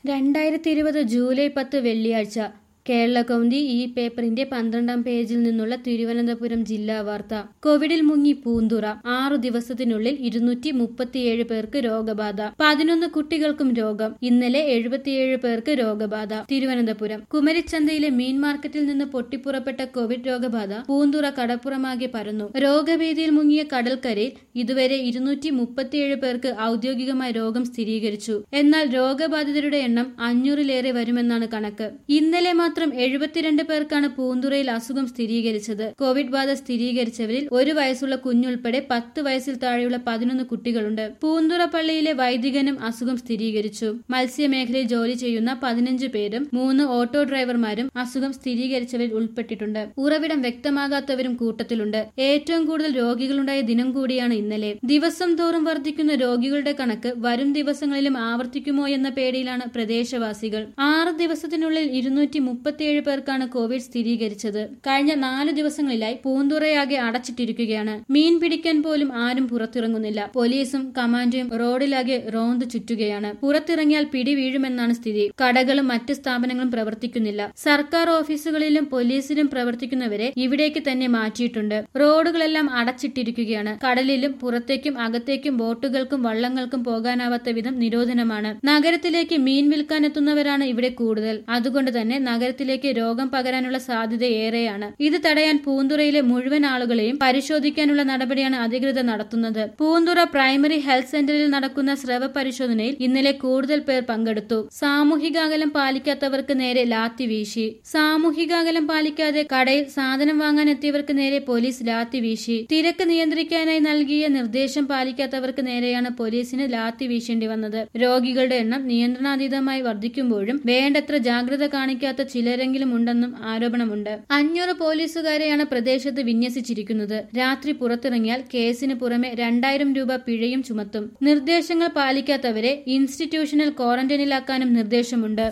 രണ്ടായിരത്തി ഇരുപത് ജൂലൈ പത്ത് വെള്ളിയാഴ്ച കേരള കൗമുദി ഈ പേപ്പറിന്റെ പന്ത്രണ്ടാം പേജിൽ നിന്നുള്ള തിരുവനന്തപുരം ജില്ലാ വാർത്ത കോവിഡിൽ മുങ്ങി പൂന്തുറ ആറു ദിവസത്തിനുള്ളിൽ ഇരുന്നൂറ്റി മുപ്പത്തിയേഴ് പേർക്ക് രോഗബാധ പതിനൊന്ന് കുട്ടികൾക്കും രോഗം ഇന്നലെ എഴുപത്തിയേഴ് പേർക്ക് രോഗബാധ തിരുവനന്തപുരം കുമരിച്ചന്തയിലെ മീൻ മാർക്കറ്റിൽ നിന്ന് പൊട്ടിപ്പുറപ്പെട്ട കോവിഡ് രോഗബാധ പൂന്തുറ കടപ്പുറമാകെ പരന്നു രോഗഭീതിയിൽ മുങ്ങിയ കടൽക്കരയിൽ ഇതുവരെ ഇരുന്നൂറ്റി മുപ്പത്തിയേഴ് പേർക്ക് ഔദ്യോഗികമായി രോഗം സ്ഥിരീകരിച്ചു എന്നാൽ രോഗബാധിതരുടെ എണ്ണം അഞ്ഞൂറിലേറെ വരുമെന്നാണ് കണക്ക് ഇന്നലെ മാത്രം എഴുപത്തിരണ്ട് പേർക്കാണ് പൂന്തുറയിൽ അസുഖം സ്ഥിരീകരിച്ചത് കോവിഡ് ബാധ സ്ഥിരീകരിച്ചവരിൽ ഒരു വയസ്സുള്ള കുഞ്ഞുൾപ്പെടെ പത്ത് വയസ്സിൽ താഴെയുള്ള പതിനൊന്ന് കുട്ടികളുണ്ട് പൂന്തുറ പള്ളിയിലെ വൈദികനും അസുഖം സ്ഥിരീകരിച്ചു മത്സ്യമേഖലയിൽ ജോലി ചെയ്യുന്ന പതിനഞ്ച് പേരും മൂന്ന് ഓട്ടോ ഡ്രൈവർമാരും അസുഖം സ്ഥിരീകരിച്ചവരിൽ ഉൾപ്പെട്ടിട്ടുണ്ട് ഉറവിടം വ്യക്തമാകാത്തവരും കൂട്ടത്തിലുണ്ട് ഏറ്റവും കൂടുതൽ രോഗികളുണ്ടായ ദിനം കൂടിയാണ് ഇന്നലെ ദിവസം തോറും വർദ്ധിക്കുന്ന രോഗികളുടെ കണക്ക് വരും ദിവസങ്ങളിലും ആവർത്തിക്കുമോ എന്ന പേടിയിലാണ് പ്രദേശവാസികൾ ആറ് ദിവസത്തിനുള്ളിൽ ഇരുന്നൂറ്റി മുപ്പത്തിയേഴ് പേർക്കാണ് കോവിഡ് സ്ഥിരീകരിച്ചത് കഴിഞ്ഞ നാല് ദിവസങ്ങളിലായി പൂന്തുറയാകെ അടച്ചിട്ടിരിക്കുകയാണ് മീൻ പിടിക്കാൻ പോലും ആരും പുറത്തിറങ്ങുന്നില്ല പോലീസും കമാൻഡോയും റോഡിലാകെ റോന്ത് ചുറ്റുകയാണ് പുറത്തിറങ്ങിയാൽ പിടി വീഴുമെന്നാണ് സ്ഥിതി കടകളും മറ്റ് സ്ഥാപനങ്ങളും പ്രവർത്തിക്കുന്നില്ല സർക്കാർ ഓഫീസുകളിലും പോലീസിലും പ്രവർത്തിക്കുന്നവരെ ഇവിടേക്ക് തന്നെ മാറ്റിയിട്ടുണ്ട് റോഡുകളെല്ലാം അടച്ചിട്ടിരിക്കുകയാണ് കടലിലും പുറത്തേക്കും അകത്തേക്കും ബോട്ടുകൾക്കും വള്ളങ്ങൾക്കും പോകാനാവാത്ത വിധം നിരോധനമാണ് നഗരത്തിലേക്ക് മീൻ വിൽക്കാനെത്തുന്നവരാണ് ഇവിടെ കൂടുതൽ അതുകൊണ്ട് തന്നെ നഗരത്തിലേക്ക് രോഗം പകരാനുള്ള സാധ്യത ഏറെയാണ് ഇത് തടയാൻ പൂന്തുറയിലെ മുഴുവൻ ആളുകളെയും പരിശോധിക്കാനുള്ള നടപടിയാണ് അധികൃതർ നടത്തുന്നത് പൂന്തുറ പ്രൈമറി ഹെൽത്ത് സെന്ററിൽ നടക്കുന്ന സ്രവ പരിശോധനയിൽ ഇന്നലെ കൂടുതൽ പേർ പങ്കെടുത്തു സാമൂഹിക അകലം പാലിക്കാത്തവർക്ക് നേരെ ലാത്തി വീശി സാമൂഹിക അകലം പാലിക്കാതെ കടയിൽ സാധനം വാങ്ങാൻ എത്തിയവർക്ക് നേരെ പോലീസ് ലാത്തി വീശി തിരക്ക് നിയന്ത്രിക്കാനായി നൽകിയ നിർദ്ദേശം പാലിക്കാത്തവർക്ക് നേരെയാണ് പോലീസിന് ലാത്തി വീശേണ്ടി വന്നത് രോഗികളുടെ എണ്ണം നിയന്ത്രണാതീതമായി വർദ്ധിക്കുമ്പോഴും വേണ്ടത്ര ജാഗ്രത കാണിക്കാത്ത ചിലരെങ്കിലും ഉണ്ടെന്നും ആരോപണമുണ്ട് അഞ്ഞൂറ് പോലീസുകാരെയാണ് പ്രദേശത്ത് വിന്യസിച്ചിരിക്കുന്നത് രാത്രി പുറത്തിറങ്ങിയാൽ കേസിന് പുറമെ രണ്ടായിരം രൂപ പിഴയും ചുമത്തും നിർദ്ദേശങ്ങൾ പാലിക്കാത്തവരെ ഇൻസ്റ്റിറ്റ്യൂഷണൽ ക്വാറന്റൈനിലാക്കാനും നിർദ്ദേശമുണ്ട്